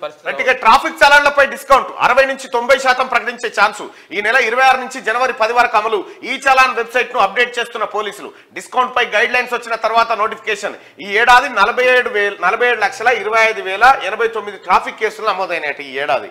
పరిస్థితి రైట్ ఇక traffic చలాన్లపై discount అరవై నుంచి తొంభై శాతం ప్రకటించే ఛాన్సు ఈ నెల ఇరవై ఆరు నుంచి జనవరి పది వరకు అమలు ఈ చలాన్ వెబ్సైట్ ను అప్డేట్ చేస్తున్న పోలీసులు డిస్కౌంట్ పై గైడ్ లైన్స్ వచ్చిన తర్వాత నోటిఫికేషన్ ఈ ఏడాది నలభై ఏడు వేల నలభై ఏడు లక్షల ఇరవై ఐదు వేల ఎనభై తొమ్మిది ట్రాఫిక్ కేసులు నమోదైనట్టు ఈ ఏడాది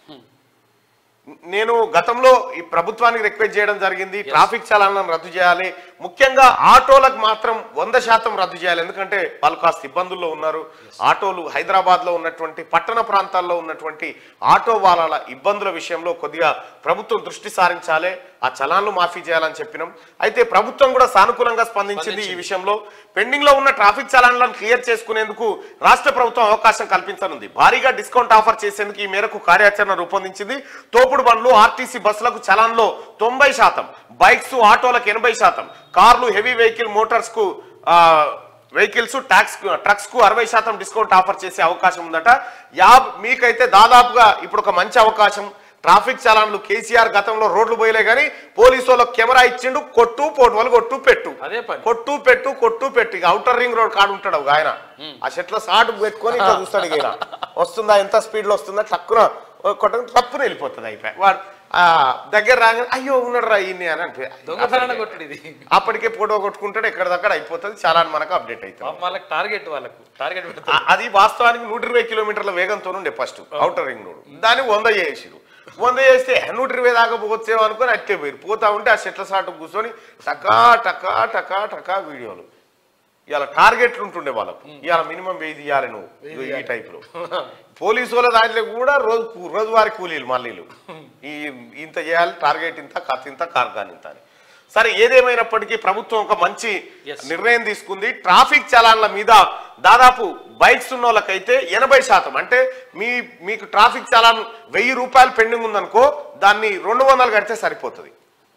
నేను గతంలో ఈ ప్రభుత్వానికి రిక్వెస్ట్ చేయడం జరిగింది ట్రాఫిక్ చలాలను రద్దు చేయాలి ముఖ్యంగా ఆటోలకు మాత్రం వంద శాతం రద్దు చేయాలి ఎందుకంటే వాళ్ళు కాస్త ఇబ్బందుల్లో ఉన్నారు ఆటోలు హైదరాబాద్ లో ఉన్నటువంటి పట్టణ ప్రాంతాల్లో ఉన్నటువంటి ఆటో వాళ్ళ ఇబ్బందుల విషయంలో కొద్దిగా ప్రభుత్వం దృష్టి సారించాలి ఆ చలాన్లు మాఫీ చేయాలని చెప్పినాం అయితే ప్రభుత్వం కూడా సానుకూలంగా స్పందించింది ఈ విషయంలో పెండింగ్ లో ఉన్న ట్రాఫిక్ చలాన్లను క్లియర్ చేసుకునేందుకు రాష్ట్ర ప్రభుత్వం అవకాశం కల్పించనుంది భారీగా డిస్కౌంట్ ఆఫర్ చేసేందుకు ఈ మేరకు కార్యాచరణ రూపొందించింది తోపుడు బండ్లు ఆర్టీసీ బస్సులకు చలాన్లో తొంభై శాతం బైక్స్ ఆటోలకు ఎనభై శాతం కార్లు హెవీ వెహికల్ మోటార్స్ కు ఆ, వెహికల్స్ ట్యాక్స్ ట్రక్స్ కు అరవై శాతం డిస్కౌంట్ ఆఫర్ చేసే అవకాశం ఉందట యా మీకైతే దాదాపుగా ఇప్పుడు ఒక మంచి అవకాశం ట్రాఫిక్ చలాన్లు కేసీఆర్ గతంలో రోడ్లు పోయలే కానీ పోలీసు వాళ్ళకి కెమెరా ఇచ్చిండు కొట్టు పోటు వాళ్ళు కొట్టు పెట్టు అదే పని. కొట్టు పెట్టు కొట్టు పెట్టు ఇక అవుటర్ రింగ్ రోడ్ కాడు ఉంటాడు ఒక ఆయన ఆ చెట్ల సాటు పెట్టుకొని ఇట్లా చూస్తాడు ఇక ఈయన. వస్తుందా ఎంత స్పీడ్ లో వస్తుందా టక్కున కొట్టడం తప్పున వెళ్ళిపోతుంది అయిపోయి వాడు ఆ, దగ్గర రాగానే అయ్యో ఉన్నాడు రా ఈయన్ని అని అంటే దొంగతనాన్ని కొట్టుడు ఇది అప్పటికే ఫోటో కొట్టుకుంటాడు ఎక్కడ దగ్గర అయిపోతుంది చాలా మనకు అప్డేట్ అవుతుంది పాపం వాళ్ళకి టార్గెట్ వాళ్ళకు టార్గెట్ పెడతారు ఆ- అది వాస్తవానికి నూట ఇరవై కిలోమీటర్ల వేగంతో ఉండే ఫస్ట్ అవుటర్ రింగ్ రోడ్ దాన్ని వంద చేసిరు వంద చేస్తే నూట ఇరవై దాకా పోవచ్చేమో అనుకుని అట్టే పోయారు పోతా ఉంటే ఆ చెట్ల సాటు కూర్చొని టకా టకా టకా టకా వీడియోలు ఇవాళ టార్గెట్లు ఉంటుండే వాళ్ళకు ఇవాళ మినిమం వెయ్యి తీయాలి నువ్వు ఇగో ఈ టైప్ లో పోలీసు వాళ్ళ దాంట్లో కూడా రోజు రోజువారి కూలీలు మళ్ళీలు ఈ ఇంత చేయాలి టార్గెట్ ఇంత కథ ఇంత కార్గాన్ ఇంత అని సరే ఏదేమైనప్పటికీ ప్రభుత్వం ఒక మంచి Yes. నిర్ణయం తీసుకుంది ట్రాఫిక్ చలాన్ల మీద దాదాపు బైక్స్ ఉన్న వాళ్ళకైతే ఎనభై శాతం అంటే మీ మీకు ట్రాఫిక్ చలాన్ వెయ్యి రూపాయలు పెండింగ్ ఉందనుకో దాన్ని రెండు వందలు కడితే సరిపోతుంది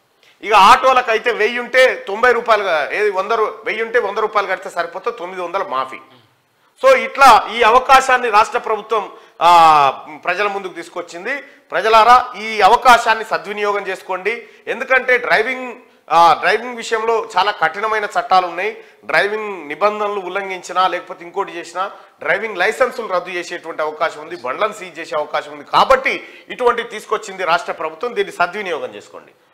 ఇక ఆటోలకు అయితే వెయ్యి ఉంటే తొంభై రూపాయలు ఏది వంద రూ- వెయ్యి ఉంటే వంద రూపాయలు కడితే సరిపోతే తొమ్మిది వందల మాఫీ సో ఇట్లా ఈ అవకాశాన్ని రాష్ట్ర ప్రభుత్వం ఆ, ప్రజల ముందుకు తీసుకొచ్చింది ప్రజలారా ఈ అవకాశాన్ని సద్వినియోగం చేసుకోండి ఎందుకంటే డ్రైవింగ్ ఆ, డ్రైవింగ్ విషయంలో చాలా కఠినమైన చట్టాలు ఉన్నాయి డ్రైవింగ్ నిబంధనలు ఉల్లంఘించినా లేకపోతే ఇంకోటి చేసినా డ్రైవింగ్ లైసెన్సులు రద్దు చేసేటువంటి అవకాశం ఉంది బండ్లను సీజ్ చేసే అవకాశం ఉంది కాబట్టి ఇటువంటి తీసుకొచ్చింది రాష్ట్ర ప్రభుత్వం దీన్ని సద్వినియోగం చేసుకోండి